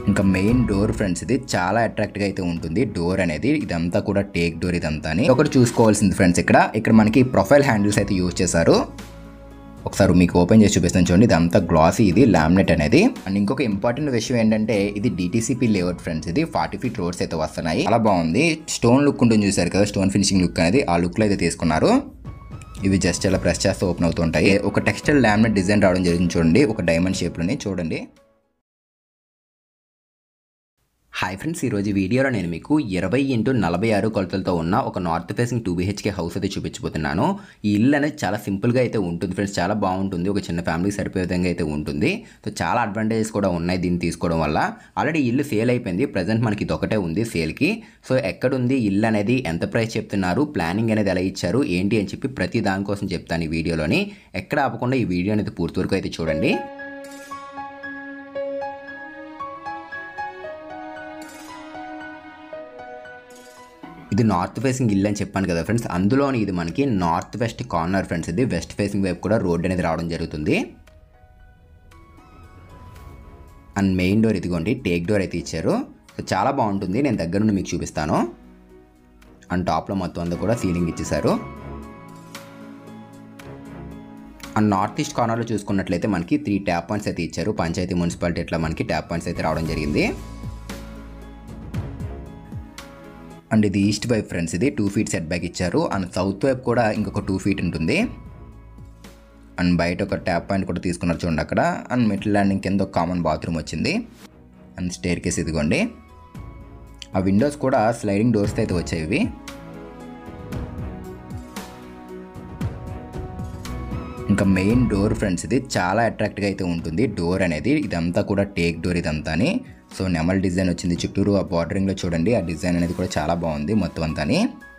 ఇంకా main door friends ఇది చాలా అట్రాక్ట్గా అయితే ఉంటుంది డోర్ అనేది ఇదంతా కూడా టేక్ డోర్ ఇదంతా ఒకటి చూసుకోవాల్సింది ఫ్రెండ్స్ ఇక్కడ ఇక్కడ మనకి ప్రొఫైల్ హ్యాండిల్స్ అయితే యూజ్ చేశారు ఒకసారి మీకు ఓపెన్ చేసి చూపిస్తాను చూడండి ఇదంతా గ్లాసీ ఇది లామినేట్ అనేది అండ్ ఇంకొక ఇంపార్టెంట్ విషయం ఏంటంటే ఇది డిటీసీపీ లేఅవుట్ ఫ్రెండ్స్ ఇది ఫార్టీ ఫీట్ రోడ్స్ అయితే వస్తున్నాయి చాలా బాగుంది స్టోన్ లుక్ ఉంటుంది చూసారు కదా స్టోన్ ఫినిషింగ్ లుక్ అనేది ఆ లుక్లో అయితే తీసుకున్నారు ఇవి జస్ట్ అలా ప్రెస్ చేస్తే ఓపెన్ అవుతుంటాయి ఒక టెక్స్టైల్ లామినేట్ డిజైన్ రావడం జరిగింది చూడండి ఒక డైమండ్ షేప్లోని చూడండి హాయ్ ఫ్రెండ్స్ ఈరోజు ఈ వీడియోలో నేను మీకు ఇరవై ఇంటూ నలభై ఆరు కొలతలతో ఉన్న ఒక north facing two BHK house అయితే చూపించబోతున్నాను ఈ ఇల్లు అనేది చాలా సింపుల్గా అయితే ఉంటుంది ఫ్రెండ్స్ చాలా బాగుంటుంది ఒక చిన్న ఫ్యామిలీకి సరిపోయే విధంగా అయితే ఉంటుంది సో చాలా అడ్వాంటేజెస్ కూడా ఉన్నాయి దీన్ని తీసుకోవడం వల్ల ఆల్రెడీ ఇల్లు సేల్ అయిపోయింది ప్రజెంట్ మనకి ఇది ఒకటే ఉంది సేల్కి సో ఎక్కడుంది ఇల్లు అనేది ఎంత ప్రైస్ చెప్తున్నారు ప్లానింగ్ అనేది ఎలా ఇచ్చారు ఏంటి అని చెప్పి ప్రతి దానికోసం చెప్తాను ఈ వీడియోలోని ఎక్కడ ఆపకుండా ఈ వీడియో అనేది పూర్తి వరకు అయితే చూడండి ఇది నార్త్ ఫేసింగ్ ఇల్లు అని చెప్పాను కదా ఫ్రెండ్స్ అందులోని ఇది మనకి నార్త్ వెస్ట్ కార్నర్ ఫ్రెండ్స్ ఇది వెస్ట్ ఫేసింగ్ వైపు కూడా రోడ్ అనేది రావడం జరుగుతుంది అండ్ మెయిన్ డోర్ ఇదిగోండి టేక్ డోర్ అయితే ఇచ్చారు సో చాలా బాగుంటుంది నేను దగ్గర నుండి మీకు చూపిస్తాను అండ్ టాప్లో మొత్తం అంతా కూడా సీలింగ్ ఇచ్చేసారు అండ్ నార్త్ ఈస్ట్ కార్నర్లో చూసుకున్నట్లయితే మనకి త్రీ ట్యాప్ పాయింట్స్ అయితే ఇచ్చారు పంచాయతీ మున్సిపాలిటీ ఇట్లా మనకి ట్యాప్ పాయింట్స్ అయితే రావడం జరిగింది అండ్ ఇది ఈస్ట్ వైపు ఫ్రెండ్స్ ఇది టూ ఫీట్ సెట్ బ్యాక్ ఇచ్చారు అండ్ సౌత్ వైపు కూడా ఇంకొక టూ ఫీట్ ఉంటుంది అండ్ బయట ఒక ట్యాప్ పాయింట్ కూడా తీసుకున్నారు చూడండి అక్కడ అండ్ మిడిల్ ల్యాండింగ్ కింద ఒక కామన్ బాత్రూమ్ వచ్చింది అండ్ స్టేర్ కేస్ ఇదిగోండి ఆ విండోస్ కూడా స్లైడింగ్ డోర్స్ అయితే వచ్చాయి ఇవి ఇంకా మెయిన్ డోర్ ఫ్రెండ్స్ ఇది చాలా అట్రాక్ట్గా అయితే ఉంటుంది డోర్ అనేది ఇదంతా కూడా టేక్ డోర్ ఇదంతాని సో నెమల్ డిజైన్ వచ్చింది చుట్టూరు ఆ బార్డరింగ్లో చూడండి ఆ డిజైన్ అనేది కూడా చాలా బాగుంది మొత్తం అంతాని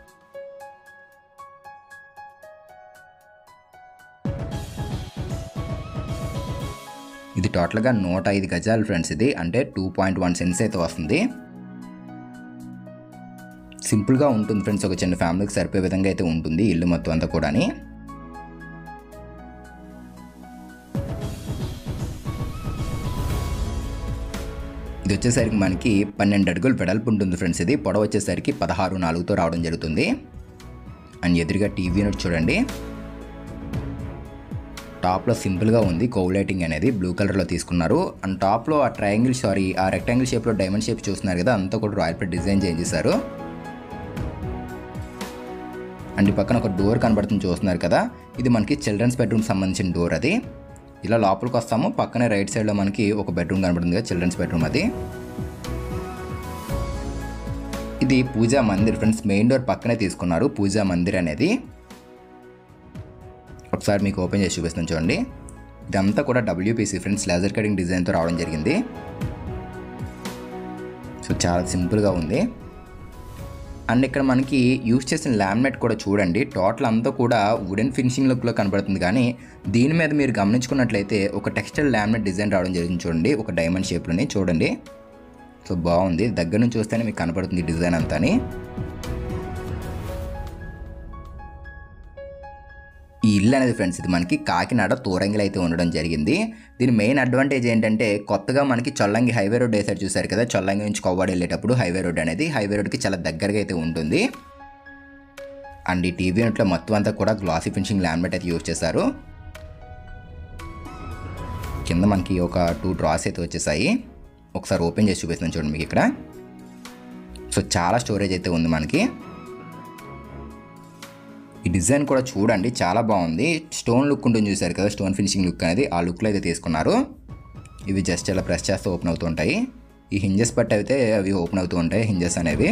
ఇది టోటల్గా నూట ఐదు గజాలు ఫ్రెండ్స్ ఇది అంటే టూ పాయింట్ వన్ సెన్స్ అయితే వస్తుంది సింపుల్గా ఉంటుంది ఫ్రెండ్స్ ఒక చిన్న ఫ్యామిలీకి సరిపోయే విధంగా అయితే ఉంటుంది ఇల్లు మొత్తం అంతా కూడాని ఇది వచ్చేసరికి మనకి పన్నెండు అడుగులు వెడల్పు ఉంటుంది ఫ్రెండ్స్ ఇది పొడవ వచ్చేసరికి పదహారు నాలుగుతో రావడం జరుగుతుంది అండ్ ఎదురుగా టీవీ యూనిట్ చూడండి టాప్లో సింపుల్గా ఉంది కోవ్ లైటింగ్ అనేది బ్లూ కలర్లో తీసుకున్నారు అండ్ టాప్లో ఆ ట్రయాంగిల్ సారీ ఆ రెక్టాంగిల్ షేప్లో డైమండ్ షేప్ చూస్తున్నారు కదా అంతా కూడా రాయల్ పెట్ డిజైన్ చేంజ్ చేశారు అండ్ ఈ పక్కన ఒక డోర్ కనబడుతుంది చూస్తున్నారు కదా ఇది మనకి చిల్డ్రన్స్ బెడ్రూమ్ సంబంధించిన డోర్ అది ఇలా లోపలికి వస్తాము పక్కనే రైట్ సైడ్లో మనకి ఒక బెడ్రూమ్ కనబడుతుంది కదా చిల్డ్రన్స్ బెడ్రూమ్ అది ఇది puja mandir friends main door పక్కనే తీసుకున్నారు పూజా మందిర్ అనేది ఒకసారి మీకు ఓపెన్ చేసి చూపిస్తాను చూడండి ఇదంతా కూడా డబ్ల్యూపీసీ ఫ్రెండ్స్ లేజర్ కటింగ్ డిజైన్తో రావడం జరిగింది సో చాలా సింపుల్గా ఉంది అండ్ ఇక్కడ మనకి యూస్ చేసిన లామినేట్ కూడా చూడండి టోటల్ అంతా కూడా వుడెన్ ఫినిషింగ్ లుక్లో కనబడుతుంది కానీ దీని మీద మీరు గమనించుకున్నట్లయితే ఒక టెక్స్టైల్ లామినేట్ డిజైన్ రావడం జరిగింది చూడండి ఒక డైమండ్ షేప్లోని చూడండి సో బాగుంది దగ్గర నుంచి చూస్తేనే మీకు కనపడుతుంది డిజైన్ అంతాని ఈ ఇల్లు అనేది ఫ్రెండ్స్ ఇది మనకి కాకినాడ తోరంగిలో అయితే ఉండడం జరిగింది దీని మెయిన్ అడ్వాంటేజ్ ఏంటంటే కొత్తగా మనకి చొల్లంగి హైవే రోడ్ వేసారు చూసారు కదా చొల్లంగి నుంచి కొవ్వాడ వెళ్ళేటప్పుడు హైవే రోడ్ అనేది హైవే రోడ్కి చాలా దగ్గరగా అయితే ఉంటుంది అండ్ ఈ టీవీ యూనిట్లో మొత్తం అంతా కూడా గ్లాసీ ఫినిషింగ్ లామినేట్ అయితే యూజ్ చేశారు కింద మనకి ఒక టూ డ్రాస్ అయితే వచ్చేసాయి ఒకసారి ఓపెన్ చేసి చూపిస్తాను చూడండి మీకు ఇక్కడ సో చాలా స్టోరేజ్ అయితే ఉంది మనకి ఈ డిజైన్ కూడా చూడండి చాలా బాగుంది స్టోన్ లుక్ ఉంటుంది చూసారు కదా స్టోన్ ఫినిషింగ్ లుక్ అనేది ఆ లుక్లో అయితే తీసుకున్నారు ఇవి జస్ట్ ఇలా ప్రెస్ చేస్తే ఓపెన్ అవుతూ ఉంటాయి ఈ హింజెస్ బట్టి అయితే అవి ఓపెన్ అవుతూ ఉంటాయి హింజెస్ అనేవి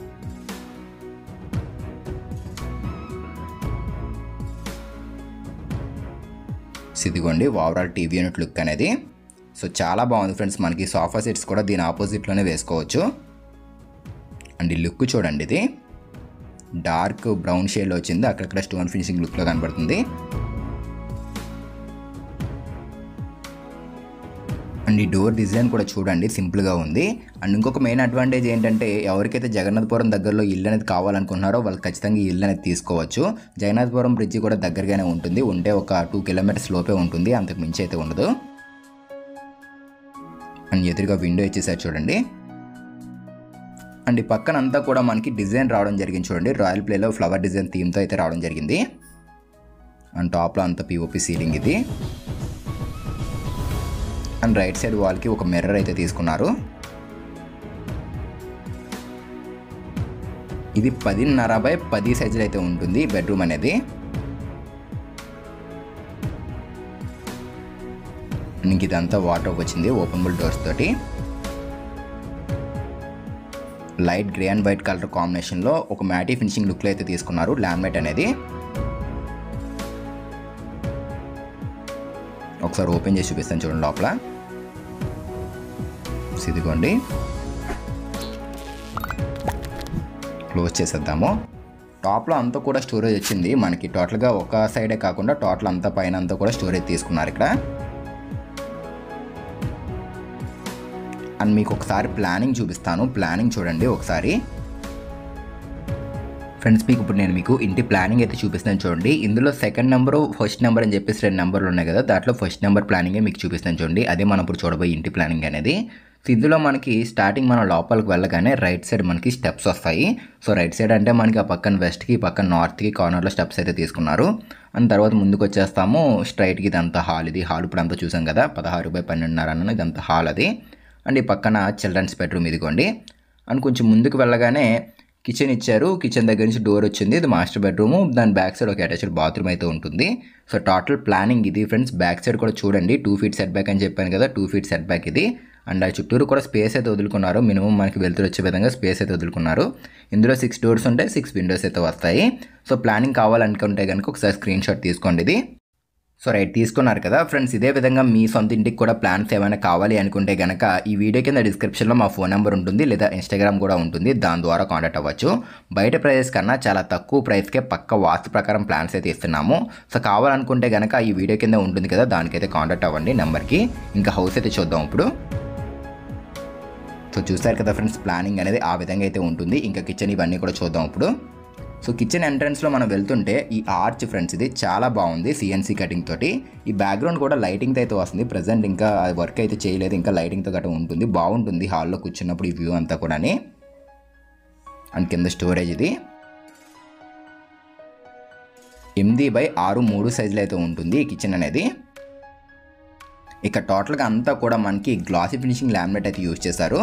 ఇదిగోండి ఓవరాల్ టీవీ యూనిట్ లుక్ అనేది సో చాలా బాగుంది ఫ్రెండ్స్ మనకి సోఫా సెట్స్ కూడా దీని ఆపోజిట్లోనే వేసుకోవచ్చు అండ్ ఈ లుక్ చూడండి ఇది డార్క్ బ్రౌన్ షేడ్లో వచ్చింది అక్కడక్కడ స్టోన్ ఫినిషింగ్ లుక్లో కనబడుతుంది అండ్ ఈ డోర్ డిజైన్ కూడా చూడండి సింపుల్గా ఉంది అండ్ ఇంకొక మెయిన్ అడ్వాంటేజ్ ఏంటంటే ఎవరికైతే జగన్నాథపురం దగ్గరలో ఇల్లు అనేది కావాలనుకుంటున్నారో వాళ్ళు ఖచ్చితంగా ఈ ఇల్లు అనేది తీసుకోవచ్చు జగన్నాథపురం బ్రిడ్జి కూడా దగ్గరగానే ఉంటుంది ఉంటే ఒక టూ కిలోమీటర్స్ లోపే ఉంటుంది అంతకు మించి అయితే ఉండదు అండ్ ఎదురుగా విండో ఇచ్చేసారు చూడండి అండ్ ఈ పక్కన అంతా కూడా మనకి డిజైన్ రావడం జరిగింది చూడండి రాయల్ ప్లేలో ఫ్లవర్ డిజైన్ థీమ్తో అయితే రావడం జరిగింది అండ్ టాప్లో అంతా పిఓపి సీలింగ్ ఇది అండ్ రైట్ సైడ్ వాల్కి ఒక మిర్రర్ అయితే తీసుకున్నారు ఇది పదిన్నర బై పది సైజులు అయితే ఉంటుంది బెడ్రూమ్ అనేది ఇంక ఇదంతా వాటర్ వచ్చింది ఓపెనబుల్ డోర్స్ తోటి light grey and white colour కాంబినేషన్లో ఒక మ్యాటీ ఫినిషింగ్ లుక్లో అయితే తీసుకున్నారు ల్యామినేట్ అనేది ఒకసారి ఓపెన్ చేసి చూపిస్తాను చూడండి లోపల ఇదిగోండి క్లోజ్ చేసేద్దాము టాప్లో అంతా కూడా స్టోరేజ్ వచ్చింది మనకి టోటల్గా ఒక సైడే కాకుండా టోటల్ అంతా పైన అంతా కూడా స్టోరేజ్ తీసుకున్నారు ఇక్కడ అండ్ మీకు ఒకసారి ప్లానింగ్ చూపిస్తాను ప్లానింగ్ చూడండి ఒకసారి ఫ్రెండ్స్ మీకు ఇప్పుడు నేను మీకు ఇంటి ప్లానింగ్ అయితే చూపిస్తాను చూడండి ఇందులో సెకండ్ నెంబర్ ఫస్ట్ నెంబర్ అని చెప్పేసి రెండు నెంబర్లు ఉన్నాయి కదా దాంట్లో ఫస్ట్ నెంబర్ ప్లానింగే మీకు చూపిస్తాను చూడండి అదే మనం ఇప్పుడు చూడబోయే ఇంటి ప్లానింగ్ అనేది సో ఇందులో మనకి స్టార్టింగ్ మనం లోపలికి వెళ్ళగానే రైట్ సైడ్ మనకి స్టెప్స్ వస్తాయి సో రైట్ సైడ్ అంటే మనకి ఆ పక్కన వెస్ట్కి ఈ పక్కన నార్త్కి కార్నర్లో స్టెప్స్ అయితే తీసుకున్నారు అండ్ తర్వాత ముందుకు వచ్చేస్తాము స్ట్రైట్కి ఇదంతా హాల్ ఇది హాల్ ఇప్పుడు అంతా చూసాం కదా పదహారు బై పన్నెండున్నర అన్న ఇదంతా హాల్ అది అండ్ ఈ పక్కన చిల్డ్రన్స్ బెడ్రూమ్ ఇదిగోండి అండ్ కొంచెం ముందుకు వెళ్ళగానే కిచెన్ ఇచ్చారు కిచెన్ దగ్గర నుంచి డోర్ వచ్చింది ఇది మాస్టర్ బెడ్రూమ్ దాని బ్యాక్ సైడ్ ఒక అటాచ్డ్ బాత్రూమ్ అయితే ఉంటుంది సో టోటల్ ప్లానింగ్ ఇది ఫ్రెండ్స్ బ్యాక్ సైడ్ కూడా చూడండి టూ ఫీట్ సెట్ బ్యాక్ అని చెప్పాను కదా టూ ఫీట్ సెట్ బ్యాక్ ఇది అండ్ ఆ చుట్టూరు కూడా స్పేస్ అయితే వదులుకున్నారు మినిమం మనకి వెళ్తురు వచ్చే విధంగా స్పేస్ అయితే వదులుకున్నారు ఇందులో సిక్స్ డోర్స్ ఉంటాయి సిక్స్ విండోస్ అయితే వస్తాయి సో ప్లానింగ్ కావాలనుకుంటే కనుక ఒకసారి స్క్రీన్ షాట్ తీసుకోండి ఇది సో రైట్ తీసుకున్నారు కదా ఫ్రెండ్స్ ఇదే విధంగా మీ సొంత ఇంటికి కూడా ప్లాన్స్ ఏమైనా కావాలి అనుకుంటే కనుక ఈ వీడియో కింద డిస్క్రిప్షన్లో మా ఫోన్ నెంబర్ ఉంటుంది లేదా ఇన్స్టాగ్రామ్ కూడా ఉంటుంది దాని ద్వారా కాంటాక్ట్ అవ్వచ్చు బయట ప్రైజెస్ కన్నా చాలా తక్కువ ప్రైస్కే పక్క వాస్తు ప్రకారం ప్లాన్స్ అయితే ఇస్తున్నాము సో కావాలనుకుంటే కనుక ఈ వీడియో కింద ఉంటుంది కదా దానికైతే కాంటాక్ట్ అవ్వండి నెంబర్కి ఇంకా హౌస్ అయితే చూద్దాం ఇప్పుడు సో చూస్తారు కదా ఫ్రెండ్స్ ప్లానింగ్ అనేది ఆ విధంగా అయితే ఉంటుంది ఇంకా కిచెన్ ఇవన్నీ కూడా చూద్దాం ఇప్పుడు సో కిచెన్ ఎంట్రన్స్లో మనం వెళ్తుంటే ఈ ఆర్చ్ ఫ్రెండ్స్ ఇది చాలా బాగుంది సిఎన్సీ కటింగ్ తోటి ఈ బ్యాక్గ్రౌండ్ కూడా లైటింగ్తో అయితే వస్తుంది ప్రజెంట్ ఇంకా వర్క్ అయితే చేయలేదు ఇంకా లైటింగ్తో గట్రా ఉంటుంది బాగుంటుంది హాల్లో కూర్చున్నప్పుడు ఈ వ్యూ అంతా కూడా అండ్ కింద స్టోరేజ్ ఇది ఎనిమిది బై ఆరు మూడు సైజులు అయితే ఉంటుంది ఈ కిచెన్ అనేది ఇక టోటల్గా అంతా కూడా మనకి గ్లాసీ ఫినిషింగ్ లామినేట్ అయితే యూజ్ చేశారు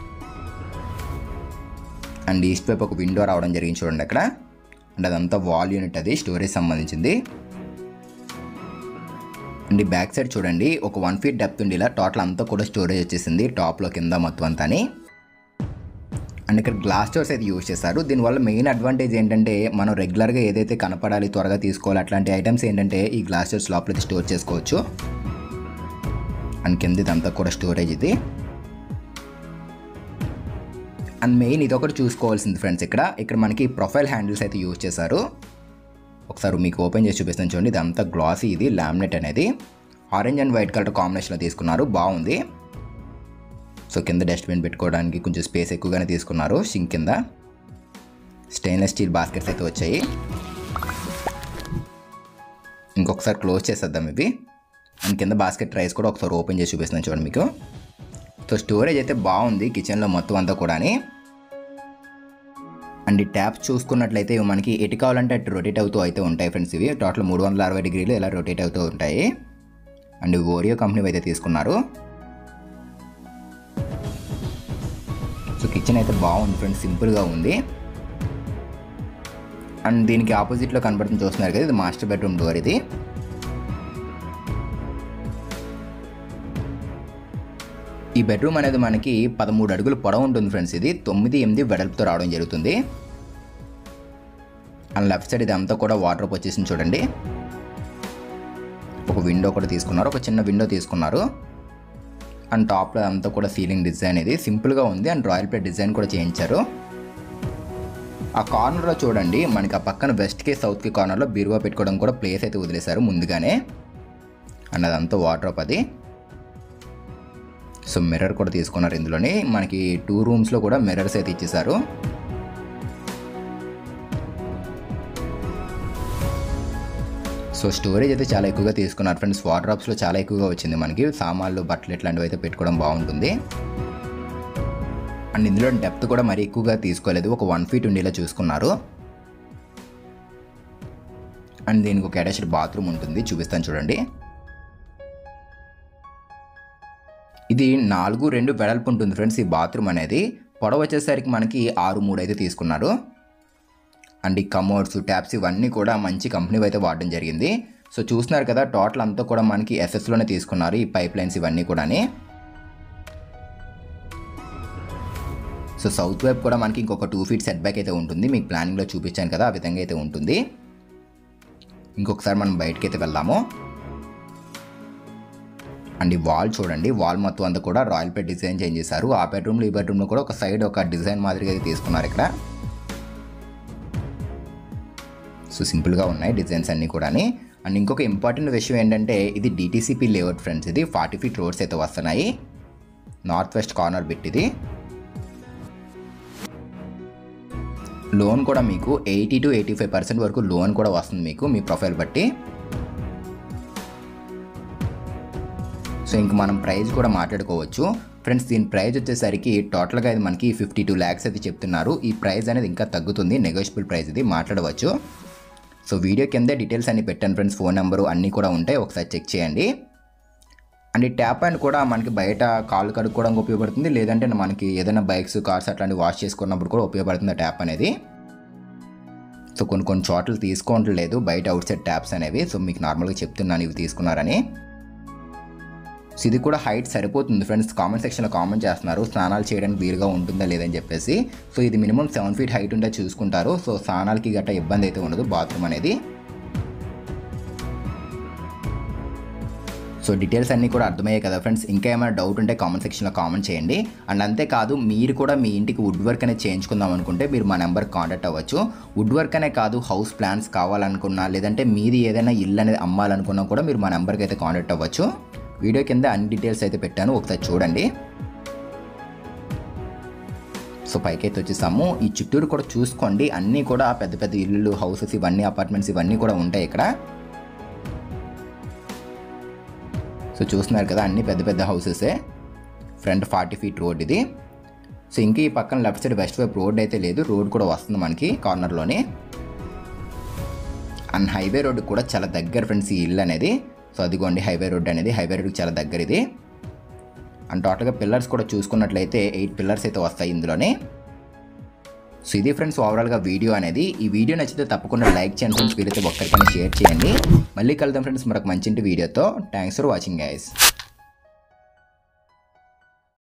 అండ్ ఈస్ట్ వైపు ఒక విండో రావడం జరిగింది చూడండి అక్కడ అండ్ అదంతా వాల్ యూనిట్ అది స్టోరేజ్ సంబంధించింది అండ్ ఈ బ్యాక్ సైడ్ చూడండి ఒక వన్ ఫీట్ డెప్త్ ఉండి ఇలా టోటల్ అంతా కూడా స్టోరేజ్ వచ్చేసింది టాప్లో కింద మొత్తం అంతాని అండ్ ఇక్కడ గ్లాస్ డోర్స్ అయితే యూజ్ చేశారు దీనివల్ల మెయిన్ అడ్వాంటేజ్ ఏంటంటే మనం రెగ్యులర్గా ఏదైతే కనపడాలి త్వరగా తీసుకోవాలి అట్లాంటి ఐటమ్స్ ఏంటంటే ఈ గ్లాస్ డోర్స్ లోపల స్టోర్ చేసుకోవచ్చు అండ్ కింద ఇదంతా కూడా స్టోరేజ్ ఇది అండ్ మెయిన్ ఇది ఒకటి చూసుకోవాల్సింది ఫ్రెండ్స్ ఇక్కడ ఇక్కడ మనకి ప్రొఫైల్ హ్యాండిల్స్ అయితే యూజ్ చేశారు ఒకసారి మీకు ఓపెన్ చేసి చూపిస్తాను చూడండి ఇదంతా గ్లాసీ ఇది లామినేట్ అనేది ఆరెంజ్ అండ్ వైట్ కలర్ కాంబినేషన్లో తీసుకున్నారు బాగుంది సో కింద డస్ట్బిన్ పెట్టుకోవడానికి కొంచెం స్పేస్ ఎక్కువగానే తీసుకున్నారు సింక్ కింద స్టెయిన్లెస్ స్టీల్ బాస్కెట్స్ అయితే వచ్చాయి ఇంకొకసారి క్లోజ్ చేసేద్దాం ఇవి అండ్ కింద బాస్కెట్ రైస్ కూడా ఒకసారి ఓపెన్ చేసి చూపిస్తున్నాను చూడండి మీకు సో స్టోరేజ్ అయితే బాగుంది కిచెన్లో మొత్తం అంతా కూడా అండ్ ఈ ట్యాప్స్ చూసుకున్నట్లయితే ఇవి మనకి ఎటు కావాలంటే అటు రొటేట్ అవుతూ అయితే ఉంటాయి ఫ్రెండ్స్ ఇవి టోటల్ మూడు వందల అరవై డిగ్రీలు ఇలా రొటేట్ అవుతూ ఉంటాయి అండ్ ఇవి ఓరియో కంపెనీ అయితే తీసుకున్నారు సో కిచెన్ అయితే బాగుంది ఫ్రెండ్స్ సింపుల్గా ఉంది అండ్ దీనికి ఆపోజిట్లో కనబడుతుంది చూస్తున్నారు కదా ఇది మాస్టర్ బెడ్రూమ్ డోర్ ఇది ఈ బెడ్రూమ్ అనేది మనకి పదమూడు అడుగులు పొడవు ఉంటుంది ఫ్రెండ్స్ ఇది తొమ్మిది ఎనిమిది వెడల్పుతో రావడం జరుగుతుంది అండ్ లెఫ్ట్ సైడ్ ఇది అంతా కూడా వాటర్ వచ్చేసింది చూడండి ఒక విండో కూడా తీసుకున్నారు ఒక చిన్న విండో తీసుకున్నారు అండ్ టాప్లో అంతా కూడా సీలింగ్ డిజైన్ ఇది సింపుల్గా ఉంది అండ్ రాయల్ ప్లేట్ డిజైన్ కూడా చేయించారు ఆ కార్నర్లో చూడండి మనకి ఆ పక్కన వెస్ట్కి సౌత్కి కార్నర్లో బీరువా పెట్టుకోవడం కూడా ప్లేస్ అయితే వదిలేశారు ముందుగానే అండ్ అదంతా వాటర్ అది సో మిర్రర్ కూడా తీసుకున్నారు ఇందులోనే మనకి టూ రూమ్స్లో కూడా మిర్రర్స్ అయితే ఇచ్చేసారు సో స్టోరేజ్ అయితే చాలా ఎక్కువగా తీసుకున్నారు ఫ్రెండ్స్ వాటర్ చాలా ఎక్కువగా వచ్చింది మనకి సామాన్లు బట్టలు ఇట్లాంటివి అయితే పెట్టుకోవడం బాగుంటుంది అండ్ ఇందులో డెప్త్ కూడా మరీ ఎక్కువగా తీసుకోలేదు ఒక వన్ ఫీట్ ఉండేలా చూసుకున్నారు అండ్ దీనికి ఒక అటాచ్డ్ బాత్రూమ్ ఉంటుంది చూపిస్తాను చూడండి ఇది నాలుగు రెండు వెడల్పు ఉంటుంది ఫ్రెండ్స్ ఈ బాత్రూమ్ అనేది పొడవు వచ్చేసరికి మనకి ఆరు మూడు అయితే తీసుకున్నారు అండ్ ఈ కమోడ్స్ ట్యాప్స్ ఇవన్నీ కూడా మంచి కంపెనీ అయితే వాడడం జరిగింది సో చూస్తున్నారు కదా టోటల్ అంతా కూడా మనకి ఎస్ఎస్లోనే తీసుకున్నారు ఈ పైప్ లైన్స్ ఇవన్నీ కూడాని సో సౌత్ వైపు కూడా మనకి ఇంకొక టూ ఫీట్ సెట్ బ్యాక్ అయితే ఉంటుంది మీకు ప్లానింగ్లో చూపించాను కదా ఆ విధంగా అయితే ఉంటుంది ఇంకొకసారి మనం బయటకి అయితే వెళ్దాము అండ్ ఈ వాల్ చూడండి వాల్ మొత్తం అంతా కూడా రాయల్ పెట్ డిజైన్ చేంజ్ చేశారు ఆ బెడ్రూమ్లో ఈ బెడ్రూమ్లో కూడా ఒక సైడ్ ఒక డిజైన్ మాదిరిగా అయితే తీసుకున్నారు ఇక్కడ సో సింపుల్గా ఉన్నాయి డిజైన్స్ అన్నీ కూడాని అండ్ ఇంకొక ఇంపార్టెంట్ విషయం ఏంటంటే ఇది డిటీసీపీ లేఅవుట్ ఫ్రెండ్స్ ఇది ఫార్టీ ఫీట్ రోడ్స్ అయితే వస్తున్నాయి నార్త్ వెస్ట్ కార్నర్ బిట్ ఇది లోన్ కూడా మీకు eighty to eighty five percent వరకు లోన్ కూడా వస్తుంది మీకు మీ ప్రొఫైల్ బట్టి సో ఇంక మనం ప్రైస్ కూడా మాట్లాడుకోవచ్చు ఫ్రెండ్స్ దీని ప్రైస్ వచ్చేసరికి టోటల్గా ఇది మనకి ఫిఫ్టీ టూ ల్యాక్స్ అయితే చెప్తున్నారు ఈ ప్రైస్ అనేది ఇంకా తగ్గుతుంది నెగోషియబుల్ ప్రైస్ ఇది మాట్లాడవచ్చు సో వీడియో కింద డీటెయిల్స్ అన్ని పెట్టాను ఫ్రెండ్స్ ఫోన్ నెంబరు అన్నీ కూడా ఉంటాయి ఒకసారి చెక్ చేయండి అండ్ ఈ ట్యాప్ అని కూడా మనకి బయట కాళ్ళు కడుక్కోవడానికి ఉపయోగపడుతుంది లేదంటే మనకి ఏదైనా బైక్స్ కార్స్ అట్లాంటివి వాష్ చేసుకున్నప్పుడు కూడా ఉపయోగపడుతుంది ఆ ట్యాప్ అనేది సో కొన్ని కొన్ని చోట్ల తీసుకోవట్లేదు బయట అవుట్ సైడ్ ట్యాప్స్ అనేవి సో మీకు నార్మల్గా చెప్తున్నాను ఇవి తీసుకున్నారని సో ఇది కూడా హైట్ సరిపోతుంది ఫ్రెండ్స్ కామెంట్ సెక్షన్లో కామెంట్ చేస్తున్నారు స్నానాలు చేయడానికి వీలుగా ఉంటుందా లేదని చెప్పేసి సో ఇది మినిమం సెవెన్ ఫీట్ హైట్ ఉంటే చూసుకుంటారు సో స్నానాలకి గట్ట ఇబ్బంది అయితే ఉండదు బాత్రూమ్ అనేది సో డీటెయిల్స్ అన్నీ కూడా అర్థమయ్యాయి కదా ఫ్రెండ్స్ ఇంకా ఏమైనా డౌట్ ఉంటే కామెంట్ సెక్షన్లో కామెంట్ చేయండి అండ్ అంతేకాదు మీరు కూడా మీ ఇంటికి వుడ్ వర్క్ అనేది చేయించుకుందాం అనుకుంటే మీరు మా నెంబర్ కాంటాక్ట్ అవ్వచ్చు వుడ్ వర్క్ అనే కాదు హౌస్ ప్లాన్స్ కావాలనుకున్నా లేదంటే మీది ఏదైనా ఇల్లు అనేది అమ్మాలనుకున్నా కూడా మీరు మా నెంబర్కి అయితే కాంటాక్ట్ అవ్వచ్చు వీడియో కింద అన్ని డీటెయిల్స్ అయితే పెట్టాను ఒకసారి చూడండి సో పైకి అయితే వచ్చేసాము ఈ చుట్టూరు కూడా చూసుకోండి అన్నీ కూడా పెద్ద పెద్ద ఇల్లులు హౌసెస్ ఇవన్నీ అపార్ట్మెంట్స్ ఇవన్నీ కూడా ఉంటాయి ఇక్కడ సో చూస్తున్నారు కదా అన్ని పెద్ద పెద్ద హౌసెసే ఫ్రంట్ ఫార్టీ ఫీట్ రోడ్ ఇది సో ఇంకా ఈ పక్కన లెఫ్ట్ సైడ్ వెస్ట్ వైపు రోడ్ అయితే లేదు రోడ్ కూడా వస్తుంది మనకి కార్నర్లోని అండ్ హైవే రోడ్ కూడా చాలా దగ్గర ఫ్రెండ్స్ ఈ ఇల్లు అనేది సో అదిగోండి హైవే రోడ్ అనేది హైవే రోడ్కి చాలా దగ్గర ఇది అండ్ టోటల్గా పిల్లర్స్ కూడా చూసుకున్నట్లయితే ఎయిట్ పిల్లర్స్ అయితే వస్తాయి ఇందులోనే సో ఇది ఫ్రెండ్స్ ఓవరాల్గా వీడియో అనేది ఈ వీడియో నచ్చితే తప్పకుండా లైక్ చేయండి ఫ్రెండ్స్ వీలైతే ఒక్కరికైనా షేర్ చేయండి మళ్ళీ కలుద్దాం ఫ్రెండ్స్ మరొక మంచి వీడియోతో థ్యాంక్స్ ఫర్ వాచింగ్ గైస్